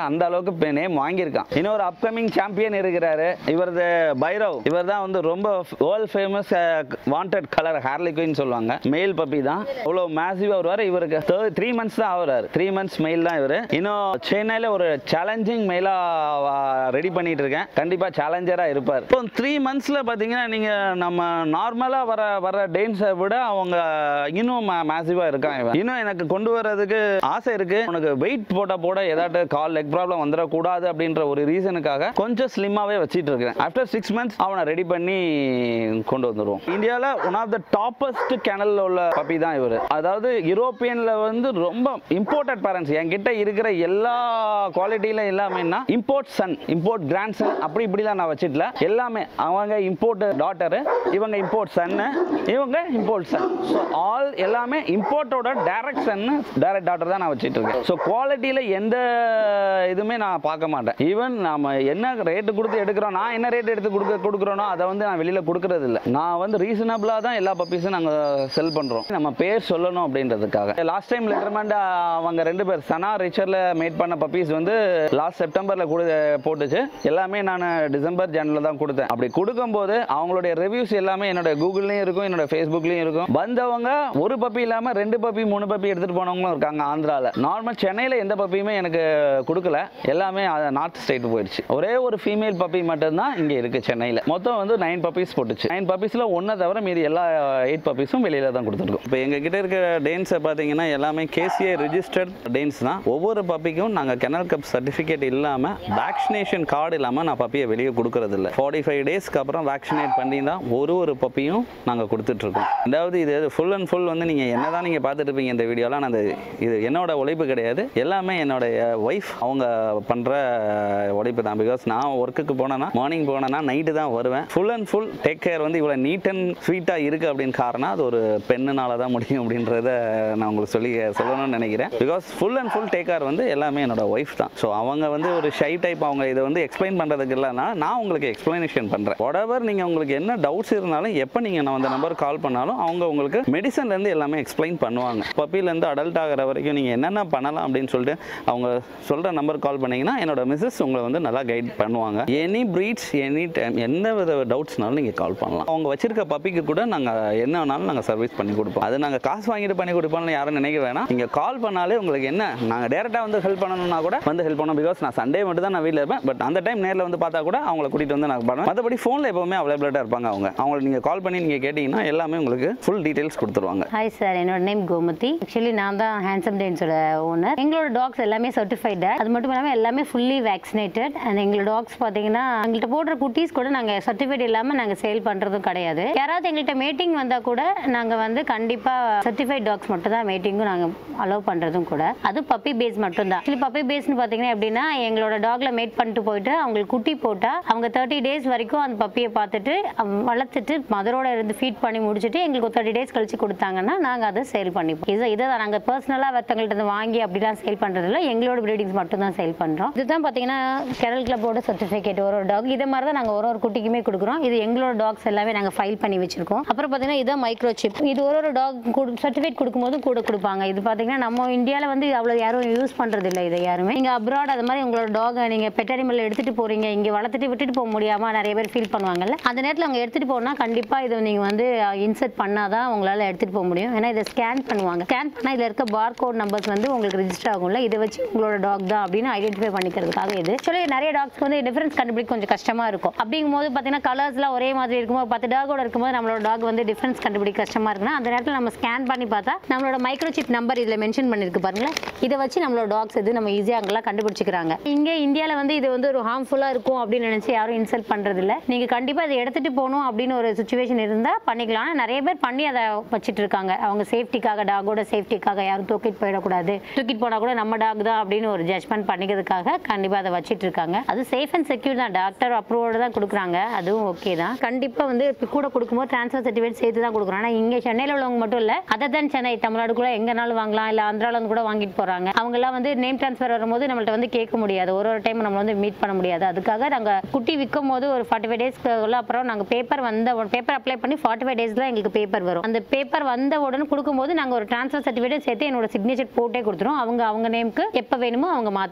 அளவுக்கு நேம் வாங்கியிருக்கான் இன்னொரு அப்கமிங் சாம்பியன் இருக்கிறாரு இவரது பைரவ் இவர் தான் வந்து ரொம்ப world famous wanted colour harlequin சொல்லுவாங்க மேல் பப்பி தான் அவ்வளோ மேசிவாக வருவார் இவருக்கு த்ரீ மந்த்ஸ் தான் ஆகுறாரு த்ரீ மந்த்ஸ் மெயில் தான் இவர் இன்னும் சென்னையில் ஒரு சேலஞ்சிங் மெயிலாக ரெடி பண்ணிட்டு இருக்கேன் கண்டிப்பாக சேலஞ்சராக இருப்பார் இப்போ த்ரீ மந்த்ஸில் பார்த்தீங்கன்னா நீங்கள் நம்ம நார்மலாக வர வர டேன்ஸை விட அவங்க இன்னும் மேசிவாக இருக்கான் இவன் இன்னும் எனக்கு கொண்டு வர்றதுக்கு ஆசை இருக்கு உனக்கு வெயிட் போட போட ஏதாட்டு கால் லெக் ப்ராப்ளம் வந்துடக்கூடாது அப்படின்ற ஒரு ரீசனுக்காக கொஞ்சம் ஸ்லிம்மாகவே வச்சிட்டு இருக்கேன் ஆஃப்டர் சிக்ஸ் மந்த்ஸ் அவனை ரெடி பண்ணி கொண்டு வந்துடுவோம் இந்தியாவில் ஒன் ஆஃப் த டாப்பஸ்ட் கேனலில் உள்ள பப்பி தான் இவர் அதாவது யூரோப்பியனில் வந்து ரொம்ப இம்போர்ட்டட் பேரண்ட்ஸ் என்கிட்ட இருக்கிற எல்லா குவாலிட்டியில எல்லாமேனா import son import grandson அப்படி இப்படிலாம் நான் வச்சிடல எல்லாமே அவங்க இம்போர்ட் டாட்டரு இவங்க இம்போர்ட் சன்னு இவங்க இம்போர்ட் சன் ஸோ ஆல் எல்லாமே இம்போர்ட்டோட டைரக்ட் சன்னு டைரக்ட் டாட்டர் தான் நான் வச்சிட்டு இருக்கேன் ஸோ குவாலிட்டியில் எந்த இதுவுமே நான் பார்க்க மாட்டேன் ஈவன் நாம என்ன ரேட்டு கொடுத்து எடுக்கிறோம் நான் என்ன ரேட் எடுத்து கொடுக்க கொடுக்குறோனோ அதை வந்து நான் வெளியில் கொடுக்கறது இல்லை நான் வந்து ரீசனபிளாக தான் எல்லா பப்பீஸும் நாங்கள் செல் பண்ணுறோம் நம்ம பேர் சொல்லணும் அப்படின்றதுக்காக லாஸ்ட் டைம் லெட்டர்மெண்ட் அவங்க ரெண்டு பேர் சனா ரிச்சரில் மேட் பண்ண பப்பீஸ் வந்து லாஸ்ட் செப்டம்பரில் கொடு போட்டுச்சு எல்லாமே நான் டிசம்பர் ஜனவரியில் தான் கொடுத்தேன் அப்படி கொடுக்கும்போது அவங்களுடைய ரிவ்யூஸ் எல்லாமே என்னோட கூகுள்லேயும் இருக்கும் என்னோட ஃபேஸ்புக்லேயும் இருக்கும் வந்தவங்க ஒரு பப்பி இல்லாமல் ரெண்டு பப்பி மூணு பப்பி எடுத்துகிட்டு போனவங்களும் இருக்காங்க ஆந்திராவில் நார்மல் சென்னையில் எந்த பப்பியுமே எனக்கு கொடுக்கல எல்லாமே நார்த் ஸ்டேட் போயிடுச்சு ஒரே ஒரு ஃபீமேல் பப்பி மட்டும்தான் இங்கே இருக்குது சென்னையில் மொத்தம் வந்து நைன் பப்பீஸ் போட்டுச்சு நைன் பப்பீஸில் ஒன்றை தவிர மீதி எல்லா எயிட் பப்பீஸும் வெளியில் தான் கொடுத்துருக்கோம் இப்போ எங்கள் கிட்ட இருக்கிற டேன்ஸை பார்த்தீங்கன்னா எல்லாமே கேசிஏ ரிஜிஸ்டர்ட் டேன்ஸ் தான் ஒவ்வொரு பப்பிக்கும் நாங்கள் கெனல் கப் சர்டிஃபிகேட் இல்லாமல் வேக்சினேஷன் கார்டு இல்லாமல் நான் பப்பியை வெளியே கொடுக்கறது இல்லை ஃபார்ட்டி ஃபைவ் டேஸ்க்கு அப்புறம் வேக்சினேட் பண்ணி தான் ஒரு ஒரு பப்பியும் நாங்கள் கொடுத்துட்ருக்கோம் ரெண்டாவது இது ஃபுல் அண்ட் ஃபுல் வந்து நீங்கள் என்ன தான் நீங்கள் பார்த்துட்டு இருப்பீங்க இந்த வீடியோலாம் நான் அந்த இது என்னோட உழைப்பு கிடையாது எல்லாமே என்னோடைய ஒய்ஃப் அவங்க பண்ணுற உழைப்பு தான் பிகாஸ் நான் ஒர்க்குக்கு போனேன்னா மார்னிங் போனேன்னா நைட்டு தான் வருவேன் full and full take care வந்து இவ்வளோ நீட் அண்ட் ஸ்வீட்டாக இருக்குது அப்படின்னு காரணம் அது ஒரு பெண்ணுனால தான் முடியும் அப்படின்றத நான் உங்களுக்கு சொல்லி சொல்லணும்னு நினைக்கிறேன் because full and full take care வந்து எல்லாமே என்னோட ஒய்ஃப் தான் ஸோ அவங்க வந்து ஒரு ஷை டைப் அவங்க இதை வந்து எக்ஸ்பிளைன் பண்ணுறதுக்கு இல்லைனா நான் உங்களுக்கு எக்ஸ்பிளனேஷன் பண்ணுறேன் whatever நீங்கள் உங்களுக்கு என்ன டவுட்ஸ் இருந்தாலும் எப்போ நீங்கள் நான் அந்த நம்பர் கால் பண்ணாலும் அவங்க உங்களுக்கு மெடிசன்லேருந்து எல்லாமே எக்ஸ்பிளைன் பண்ணுவாங்க பப்பிலேருந்து அடல்ட் ஆகிற வரைக்கும் நீங்கள் என்னென்ன பண்ணலாம் அப்படின்னு சொல்லிட்டு அவங்க சொல்கிற நம்பர் கால் பண்ணீங்கன்னா என்னோட மிஸ்ஸஸ் உங்களை வந்து நல்லா கைட் பண்ணுவாங்க எனி ப்ரீட்ஸ் எனி டைம் எந்த வித டவுட்ஸ்னாலும் நீங்கள் கால் பண்ணலாம் அவங்க வச்சிருக்க பப்பிக்கு கூட நாங்கள் என்ன வேணாலும் நாங்கள் சர்வீஸ் பண்ணி கொடுப்போம் அது நாங்கள் காசு வாங்கிட்டு பண்ணி கொடுப்போம்னு யாரும் நினைக்க வேணாம் நீங்கள் கால் பண்ணாலே உங்களுக்கு என்ன நாங்கள் டேரெக்டாக வந்து ஹெல்ப் பண்ணணும்னா கூட வந்து ஹெல்ப் பண்ணோம் பிகாஸ் நான் சண்டே மட்டும் தான் நான் வீட்டில் இருப்பேன் பட் அந்த டைம் நேரில் வந்து பார்த்தா கூட அவங்கள கூட்டிகிட்டு வந்து நான் பண்ணுவேன் மற்றபடி ஃபோனில் எப்போவுமே அவைலபிளாக இருப்பாங்க அவங்க அவங்களை நீங்கள் கால் பண்ணி நீங்கள் கேட்டிங்கன்னா எல்லாமே உங்களுக்கு ஃபுல் டீட்டெயில்ஸ் கொடுத்துருவாங்க ஹாய் சார் என்னோட நேம் கோமதி ஆக்சுவலி நான் தான் ஹேண்ட்ஸம் டேன்ஸோட ஓனர் எங்களோட டாக்ஸ் எல்லாமே சர்டிஃபைடு அது மட்டும் இல்லாமல் எல்லாமே ஃபுல்லி வேக்சினேட்டட் அண்ட் எங்களோட டாக்ஸ் பார்த்தீங்கன்னா எங்கள்கிட்ட போடுற குட்டீஸ் கூட நாங்கள் சர்டிஃபிகேட் இல்லாமல் நாங்கள் சேல் பண்ணுறதும் கிடையாது யாராவது எங்கள்கிட்ட மீட்டிங் வந்தால் கூட நாங்கள் வந்து கண்டிப்பாக சர்டிஃபைட் டாக்ஸ் மட்டும் தான் மீட்டிங்கும் நாங்கள் அலோவ் பண்ணுறதும் கூட அது பப்பி பேஸ் மட்டும் தான் ஆக்சுவலி பப்பி பேஸ்னு பார்த்தீங்கன்னா எப்படின்னா எங்களோட டாக்ல மேட் பண்ணிட்டு போயிட்டு அவங்களுக்கு குட்டி போட்டால் அவங்க தேர்ட்டி டேஸ் வரைக்கும் அந்த பப்பியை பார்த்துட்டு அவ- வளர்த்துட்டு மதரோட இருந்து ஃபீட் பண்ணி முடிச்சுட்டு எங்களுக்கு தேர்ட்டி டேஸ் கழிச்சு கொடுத்தாங்கன்னா நாங்கள் அதை சேல் பண்ணிப்போம் இதை இதை நாங்கள் பர்சனலாக ஒருத்தங்கள்ட்ட இருந்து வாங்கி அப்படிலாம் சேல் பண்ணுறதில்ல எங்களோட ப்ரீடிங்ஸ் மட்டும் தான் சேல் பண்ணுறோம் இதுதான் பார்த்தீங்கன்னா கெரல் கிளப்போட சர்டிஃபிகேட் ஒரு ஒரு டாக் இதே மாதிரி தான் நாங்கள் ஒரு ஒரு குட்டிக்குமே கொடுக்குறோம் இது எங்களோட டாக்ஸ் எல்லாமே நாங்கள் ஃபைல் பண்ணி வச்சிருக்கோம் அப்புறம் பார்த்தீங்கன்னா இதான் மைக்ரோ சிப் இது ஒரு ஒரு டாக் சர்டிஃபிகேட் கொடுக்கும்போது கூட கொடுப்பாங்க இது பார்த்தீங்கன்னா நம்ம இந்தியாவில் வந்து அவ்வளோ யாரும் யூஸ் பண்ணுறது இல்லை இதை யாருமே நீங்கள் அப்ராட் அது மாதிரி உங்களோட டாகை நீங்கள் பெட் அனிமல் எடுத்துகிட்டு போகிறீங்க இங்கே வளர்த்துட்டு விட்டுட்டு போக முடியாமல் நிறைய பேர் ஃபீல் பண்ணுவாங்கல்ல அந்த நேரத்தில் அவங்க எடுத்துகிட்டு போனால் கண்டிப்பாக இதை நீங்கள் வந்து இன்சர்ட் பண்ணால் தான் உங்களால் எடுத்துகிட்டு போக முடியும் ஏன்னா இதை ஸ்கேன் பண்ணுவாங்க ஸ்கேன் பண்ணால் இதில் இருக்க பார் கோட் நம்பர்ஸ் வந்து உங்களுக்கு ரிஜிஸ்டர் ஆகும்ல இதை வச்சு உங்களோட டாக் தான் அப்படின்னு ஐடென்டிஃபை பண்ணிக்கிறதுக்காக இது சொல்லி நிறைய டாக்ஸ்க்கு வந்து டிஃபரன்ஸ் கண்டுபிடிக்க கொஞ்சம் கஷ்டமாக இருக்கும் அப்படிங்கும்போது பார்த்தீங்கன்னா கலர்ஸ்லாம் ஒரே மாதிரி இருக்கும்போது பத்து டாகோட இருக்கும்போது நம்மளோட டாக் வந்து டிஃபரன்ஸ் கண்டுபிடிக்க கஷ்டமாக இருக்குன்னா அந்த நேரத்தில் நம்ம ஸ்கேன் பண்ணி பார்த்தா நம்மளோட மைக்ரோசிப் நம்பர் இதில் மென்ஷன் பண்ணியிருக்கு பாருங்களேன் இதை வச்சு நம்மளோட டாக்ஸ் எது நம்ம ஈஸியாக அங்கெல்லாம் கண்டுபிடிச்சிக்கிறாங்க இங்கே இந்தியாவில் வந்து இது வந்து ஒரு ஹார்ம்ஃபுல்லாக இருக்கும் அப்படின்னு நினச்சி யாரும் இன்சல்ட் பண்ணுறதில்ல நீங்கள் கண்டிப்பாக இதை எடுத்துகிட்டு போகணும் அப்படின்னு ஒரு சுச்சுவேஷன் இருந்தால் பண்ணிக்கலாம் ஆனா நிறைய பேர் பண்ணி அதை வச்சுட்டு இருக்காங்க அவங்க சேஃப்டிக்காக டாகோட சேஃப்டிக்காக யாரும் தூக்கிட்டு போயிடக்கூடாது தூக்கிட்டு போனால் கூட நம்ம டாக் தான் அப்படின்னு ஒரு ஜட்ஜ்மெண்ட் பண்ணிக்கிறதுக்காக கண்டிப்பாக அதை வச்சிட்டு இருக்காங்க அது சேஃப் அண்ட் செக்யூர் தான் டாக்டர் அப்ரூவோட தான் கொடுக்குறாங்க அதுவும் ஓகே தான் கண்டிப்பாக வந்து இப்போ கூட கொடுக்கும்போது ட்ரான்ஸ்ஃபர் சர்டிஃபிகேட் சேர்த்து தான் கொடுக்குறோம் ஆனால் இங்கே சென்னையில் உள்ளவங்க மட்டும் இல்லை அதர் தன் சென்னை தமிழ்நாடு கூட எங்கனாலும் வாங்கலாம் இல்லை ஆந்திரால இருந்து கூட வாங்கிட்டு போகிறாங்க அவங்கெல்லாம் வந்து நேம் ட்ரான்ஸ்ஃபர் வரும்போது நம்மள்ட்ட வந்து கேட்க முடியாது ஒரு ஒரு டைம் நம்ம வந்து மீட் பண்ண முடியாது அதுக்காக நாங்கள் குட்டி விற்கும் போது ஒரு ஃபார்ட்டி ஃபைவ் டேஸ்க்கு அப்புறம் நாங்கள் பேப்பர் வந்த பேப்பர் அப்ளை பண்ணி ஃபார்ட்டி ஃபைவ் டேஸ் தான் எங்களுக்கு பேப்பர் வரும் அந்த பேப்பர் வந்த உடனே கொடுக்கும்போது நாங்கள் ஒரு ட்ரான்ஸ்ஃபர் சர்டிஃபிகேட் சேர்த்து என்னோட சிக்னேச்சர் போட்டே கொடுத்துரும் அவங்க அவங்க நேமுக்கு எப்போ வேணுமோ அவங்க மாற்றிக்கலாம் ஓனர்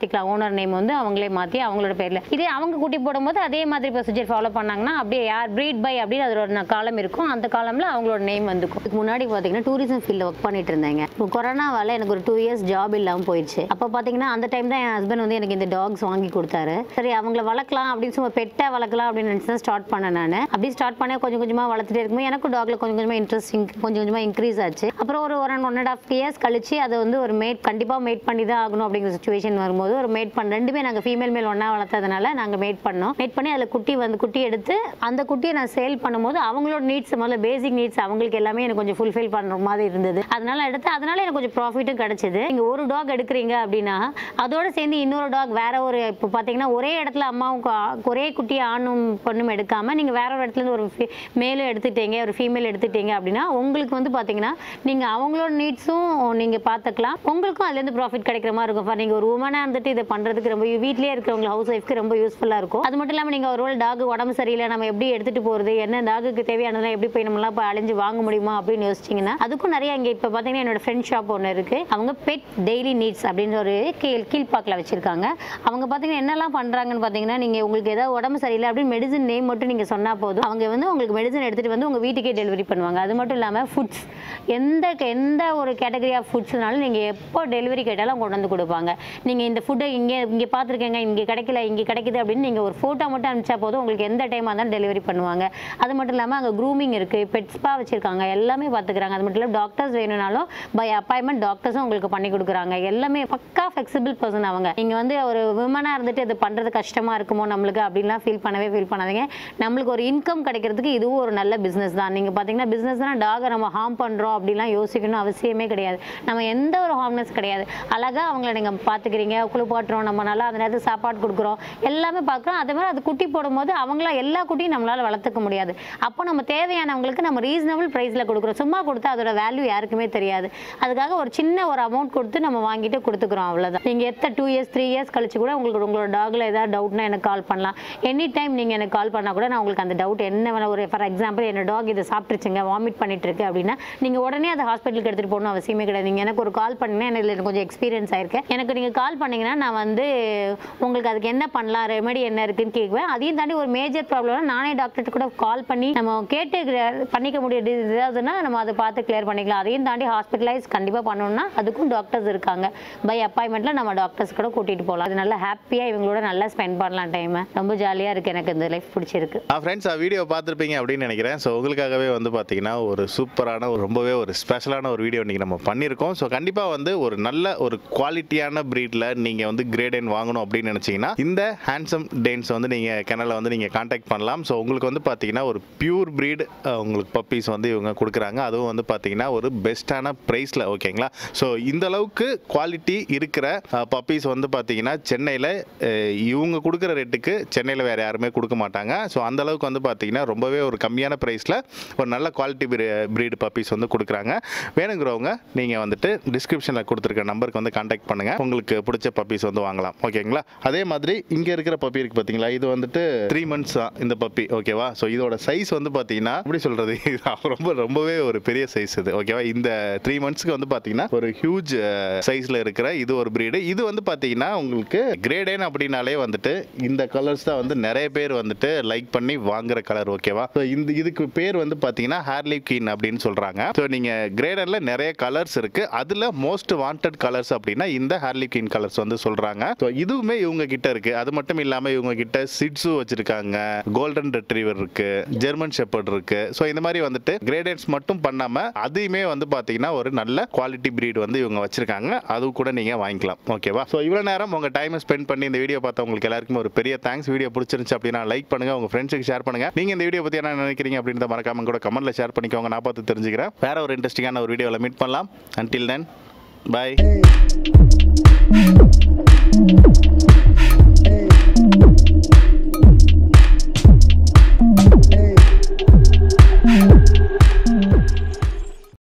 ஓனர் நேம் வந்து அவங்களே மாற்றி அவங்களோட பேரில் இதே அவங்க குட்டி போடும்போது அதே மாதிரி ப்ரொசீஜர் ஃபாலோ பண்ணாங்கன்னா அப்படியே யார் ப்ரீட் பை அப்படின்னு அது ஒரு காலம் இருக்கும் அந்த காலமில் அவங்களோட நேம் வந்துக்கும் இதுக்கு முன்னாடி பார்த்தீங்கன்னா டூரிசம் ஃபீல்டில் ஒர்க் பண்ணிட்டு இருந்தேங்க இப்போ கொரோனாவால் எனக்கு ஒரு டூ இயர்ஸ் ஜாப் இல்லாமல் போயிடுச்சு அப்போ பார்த்தீங்கன்னா அந்த டைம் தான் என் ஹஸ்பண்ட் வந்து எனக்கு இந்த டாக்ஸ் வாங்கி கொடுத்தாரு சரி அவங்கள வளர்க்கலாம் அப்படின்னு சும்மா பெட்டாக வளர்க்கலாம் அப்படின்னு நினச்சி தான் ஸ்டார்ட் பண்ணேன் நான் அப்படி ஸ்டார்ட் பண்ண கொஞ்சம் கொஞ்சமாக வளர்த்துட்டே இருக்கும்போது எனக்கும் டாக்ல கொஞ்சம் கொஞ்சமாக இன்ட்ரெஸ்ட் கொஞ்சம் கொஞ்சமாக இன்க்ரீஸ் ஆச்சு அப்புறம் ஒரு one one and half years கழிச்சு அதை வந்து ஒரு மேட் கண்டிப்பாக மேட் பண்ணி தான் ஆகணும் அப்படிங்கிற சுச்சுவேஷன் வரும்போது ஒரு மேட் பண்ண ரெண்டுமே நாங்கள் ஃபீமேல் மேல் ஒன்றா வளர்த்ததுனால நாங்கள் மேட் பண்ணோம் மேட் பண்ணி அதில் குட்டி வந்து குட்டி எடுத்து அந்த குட்டியை நான் சேல் பண்ணும்போது அவங்களோட நீட்ஸ் முதல்ல பேசிக் நீட்ஸ் அவங்களுக்கு எல்லாமே எனக்கு கொஞ்சம் ஃபுல்ஃபில் பண்ணுற மாதிரி இருந்தது அதனால எடுத்து அதனால எனக்கு கொஞ்சம் ப்ராஃபிட்டும் கிடைச்சது நீங்கள் ஒரு டாக் எடுக்கிறீங்க அப்படின்னா அதோட சேர்ந்து இன்னொரு டாக் வேற ஒரு இப்போ பார்த்தீங்கன்னா ஒரே இடத்துல அம்மாவும் கா- ஒரே குட்டியை ஆணும் பொண்ணும் எடுக்காம நீங்கள் வேற ஒரு இடத்துல இருந்து ஒரு fe- மேலும் எடுத்துட்டீங்க ஒரு ஃபீமேல் எடுத்துட்டீங்க அப்படின்னா உங்களுக்கு வந்து பார்த்தீங்கன்னா நீங்கள் அவங்களோட நீட்ஸும் நீங்கள் பார்த்துக்கலாம் உங்களுக்கும் அதுலேருந்து ப்ராஃபிட் கிடைக்கிற மாதிரி இருக்கும் ஃபார் நீங்கள் ஒரு உமனாக இருந்துட்டு இதை பண்ணுறதுக்கு ரொம்ப வீட்லேயே இருக்கிறவங்க ஹவுஸ் ஒய்ஃப்க்கு ரொம்ப யூஸ்ஃபுல்லாக இருக்கும் அது மட்டும் இல்லாமல் நீங்கள் ஒரு டாக் உடம்பு சரியில்லை நம்ம எப்படி எடுத்துகிட்டு போகிறது என்ன டாகுக்கு தேவையானதெல்லாம் எப்படி போய் நம்மளாம் போய் அலைஞ்சு வாங்க முடியுமா அப்படின்னு யோசிச்சிங்கன்னா அதுக்கும் நிறைய இங்கே இப்போ பார்த்தீங்கன்னா என்னோட ஃப்ரெண்ட் ஷாப் ஒன்று இருக்குது அவங்க பெட் டெய்லி நீட்ஸ் அப்படின்ற ஒரு கீழ் கீழ்பாக்கில் வச்சுருக்காங்க அவங்க பார்த்தீங்கன்னா என்னெல்லாம் பண்ணுறாங்கன்னு பார்த்தீங்கன்னா நீங்கள் உங்களுக்கு ஏதாவது உடம்பு சரியில்லை அப்படின்னு மெடிசன் நேம் மட்டும் நீங்கள் சொன்னால் போதும் அவங்க வந்து உங்களுக்கு மெடிசன் எடுத்துகிட்டு வந்து உங்கள் வீட்டுக்கே டெலிவரி பண்ணுவாங்க அது மட்டும் இல்லாமல் ஃபுட்ஸ் எந்த எந்த ஒரு கேட்டகரி ஆஃப் ஃபுட்ஸ்னாலும் நீங்கள் எப்போ டெலிவரி கேட்டாலும் கொண்டு வந்து கொடுப்பாங்க நீங்கள் இந்த ஃபுட்டை இங்கே இங்கே பார்த்துருக்கேங்க இங்கே கிடைக்கல இங்கே கிடைக்குது அப்படின்னு நீங்கள் ஒரு ஃபோட்டோ மட்டும் அனுப்பிச்சா போதும் உங்களுக்கு எந்த டைமாக இருந்தாலும் டெலிவரி பண்ணுவாங்க அது மட்டும் இல்லாமல் அங்கே க்ரூமிங் இருக்குது பெட் ஸ்பா வச்சுருக்காங்க எல்லாமே பார்த்துக்கிறாங்க அது மட்டும் இல்லாமல் டாக்டர்ஸ் வேணும்னாலும் பை அப்பாயின்மெண்ட் டாக்டர்ஸும் உங்களுக்கு பண்ணி கொடுக்குறாங்க எல்லாமே பக்கா ஃப்ளெக்சிபிள் பர்சன் அவங்க நீங்கள் வந்து ஒரு விமனாக இருந்துட்டு இது பண்ணுறது கஷ்டமாக இருக்குமோ நம்மளுக்கு அப்படின்லாம் ஃபீல் பண்ணவே ஃபீல் பண்ணாதீங்க நம்மளுக்கு ஒரு இன்கம் கிடைக்கிறதுக்கு இதுவும் ஒரு நல்ல பிஸ்னஸ் தான் நீங்கள் பார்த்தீங்கன்னா பிஸ்னஸ்னா டாகை நம்ம ஹார்ம் பண்ணுறோம் அப்படிலாம் யோசிக்கணும் அவசியமே கிடையாது நம்ம எந்த ஒரு ஹார்ம்னஸ் கிடையாது அழகாக அவங்கள நீங்கள் பார்த்துக்கிறீங்க குளிப்பாட்டுறோம் நம்ம நல்லா அந்த நேரத்துக்கு சாப்பாடு கொடுக்குறோம் எல்லாமே பார்க்குறோம் அதே மாதிரி அது குட்டி போடும்போது அவங்கள எல்லா குட்டியும் நம்மளால் வளர்த்துக்க முடியாது அப்போ நம்ம தேவையானவங்களுக்கு நம்ம ரீசனபிள் ப்ரைஸில் கொடுக்குறோம் சும்மா கொடுத்தா அதோட வேல்யூ யாருக்குமே தெரியாது அதுக்காக ஒரு சின்ன ஒரு அமௌண்ட் கொடுத்து நம்ம வாங்கிட்டு கொடுத்துக்குறோம் அவ்வளோதான் நீங்கள் எத்தனை டூ இயர்ஸ் த்ரீ இயர்ஸ் கழிச்சு கூட உங்களுக்கு உங்களோட டாகில் ஏதாவது டவுட்னா எனக்கு கால் பண்ணலாம் எனி டைம் நீங்கள் எனக்கு கால் பண்ணால் கூட நான் உங்களுக்கு அந்த டவுட் என்ன வேணா ஒரு ஃபார் எக்ஸாம்பிள் என்ன டாக் இதை சாப்பிட்டுருச்சுங்க வாமிட் பண்ணிட்டு இருக்கு அப்படின்னா நீங்கள் உடனே அதை ஹாஸ்பிட்டலுக்கு எடுத்துகிட்டு போகணும் அவசியமே கிடையாது நீங்கள் எனக்கு ஒரு கால் பண்ணிங்கன்னா எனக்கு இதுல கொஞ்சம் எக்ஸ்பீரியன்ஸ் ஆயிருக்கு எனக்கு நீங்கள் கால் பண்ணீங்கன்னா நான் வந்து உங்களுக்கு அதுக்கு என்ன பண்ணலாம் ரெமெடி என்ன இருக்குன்னு கேட்குவேன் அதையும் தாண்டி ஒரு மேஜர் ப்ராப்ளம் நானே டாக்டர்கிட்ட கூட கால் பண்ணி நம்ம கேட்டு clear- பண்ணிக்க முடியாது ஏதாவதுன்னா நம்ம அதை பார்த்து கிளியர் பண்ணிக்கலாம் அதையும் தாண்டி ஹாஸ்பிட்டலைஸ் கண்டிப்பாக பண்ணணும்னா அதுக்கும் டாக்டர்ஸ் இருக்காங்க பை அப்பாயின்மெண்ட்டில் நம்ம டாக்டர்ஸ் கூட கூட்டிகிட்டு போகலாம் அது நல்லா ஹாப்பியாக இவங்களோட நல்லா ஸ்பெண்ட் பண்ணலாம் டைமை ரொம்ப ஜாலியாக இருக்குது எனக்கு இந்த லைஃப் பிடிச்சிருக்கு ஃப்ரெண்ட்ஸ் வீடியோ பார்த்துருப்பீங்க அப்படின்னு நினைக்கிறேன் ஸோ உங்களுக்காகவே வந்து பார்த்தீங்கன்னா ஒரு சூப்பரான ஒரு ரொம்பவே ஒரு ஸ்பெஷலான ஒரு வீடியோ இன்றைக்கி நம்ம பண்ணியிருக்கோம் ஸோ கண்டிப்பாக வந்து ஒரு நல்ல ஒரு குவாலிட்டியான ப்ரீடில் நீங்கள் வந்து கிரேடன் வாங்கணும் அப்படின்னு நினச்சிங்கன்னா இந்த ஹேண்ட்ஸம் டேன்ஸ் வந்து நீங்கள் கெனலில் வந்து நீங்கள் காண்டாக்ட் பண்ணலாம் ஸோ உங்களுக்கு வந்து பார்த்தீங்கன்னா ஒரு பியூர் ப்ரீட் உங்களுக்கு பப்பீஸ் வந்து இவங்க கொடுக்குறாங்க அதுவும் வந்து பார்த்தீங்கன்னா ஒரு பெஸ்ட்டான ப்ரைஸில் ஓகேங்களா ஸோ இந்த அளவுக்கு குவாலிட்டி இருக்கிற பப்பீஸ் வந்து பார்த்தீங்கன்னா சென்னையில் இவங்க கொடுக்குற ரேட்டுக்கு சென்னையில் வேறு யாருமே கொடுக்க மாட்டாங்க ஸோ அந்த அளவுக்கு வந்து பார்த்தீங்கன்னா ரொம்பவே ஒரு கம்மியான ப்ரைஸில் ஒரு நல்ல குவாலிட்டி ப்ரீடு பப்பீஸ் வந்து கொடுக்குறாங்க வேணுங்கிறவங்க நீங்கள் வந்துட்டு டிஸ்கிரிப்ஷனில் கொடுத்துருக்க நம்பருக்கு வந்து காண்டாக்ட் பண்ணுங்கள் உங்களுக்கு பிடிச்ச பப்பீஸ் வந்து வாங்கலாம் ஓகேங்களா அதே மாதிரி இங்கே இருக்கிற பப்பி இருக்குது பார்த்தீங்களா இது வந்துட்டு த்ரீ மந்த்ஸ் தான் இந்த பப்பி ஓகேவா ஸோ இதோட சைஸ் வந்து பார்த்தீங்கன்னா எப்படி சொல்கிறது ரொம்ப ரொம்பவே ஒரு பெரிய சைஸ் இது ஓகேவா இந்த த்ரீ மந்த்ஸ்க்கு வந்து பார்த்தீங்கன்னா ஒரு ஹியூஜ் சைஸில் இருக்கிற இது ஒரு breed இது வந்து பார்த்தீங்கன்னா உங்களுக்கு கிரேடேன் அப்படின்னாலே வந்துட்டு இந்த கலர்ஸ் தான் வந்து நிறைய பேர் வந்துட்டு லைக் பண்ணி வாங்குற கலர் ஓகேவா ஸோ இந்த இதுக்கு பேர் வந்து பார்த்தீங்கன்னா ஹேர்லி கீன் அப்படின்னு சொல்கிறாங்க ஸோ நீங்கள் கிரேடனில் நிறைய கலர்ஸ் இருக்கு அதில் மோஸ்ட் வாண்டட் கலர்ஸ் அப்படின்னா இந்த ஹேர்லி கீன் கலர்ஸ் வந்து சொல்கிறாங்க ஸோ இதுவுமே இவங்க கிட்ட இருக்கு அது மட்டும் இல்லாமல் இவங்க கிட்ட சிட்ஸு வச்சிருக்காங்க கோல்டன் ரெட்ரீவர் இருக்கு ஜெர்மன் ஷெப்பர்ட் இருக்கு ஸோ இந்த மாதிரி வந்துட்டு கிரேடன்ஸ் மட்டும் பண்ணாம அதையுமே வந்து பார்த்தீங்கன்னா ஒரு நல்ல குவாலிட்டி breed வந்து இவங்க வச்சிருக்காங்க அது கூட நீங்க வாங்கிக்கலாம் ஓகேவா ஸோ இவ்வளோ நேரம் உங்க டைமை ஸ்பெண்ட் பண்ணி இந்த வீடியோ பார்த்த உங்களுக்கு எல்லாருக்கும் ஒரு பெரிய தேங்க்ஸ் வீடியோ பிடிச்சிருந்துச்சு அப்படின்னா லைக் பண்ணுங்க உங்க ஃப்ரெண்ட்ஸுக்கு ஷேர் பண்ணுங்க நீங்க இந்த வீடியோ பத்தி என்ன நினைக்கிறீங்க அப்படின்றத மறக்காம கூட கமெண்ட்ல ஷேர் பண்ணிக்கோங்க நான் பார்த்து தெரிஞ்சுக்கிறேன் வேற ஒரு இன்ட்ரெஸ்டிங்கான ஒரு வீடியோவில் மீட் பண்ணலாம் அன்டில் தென் பை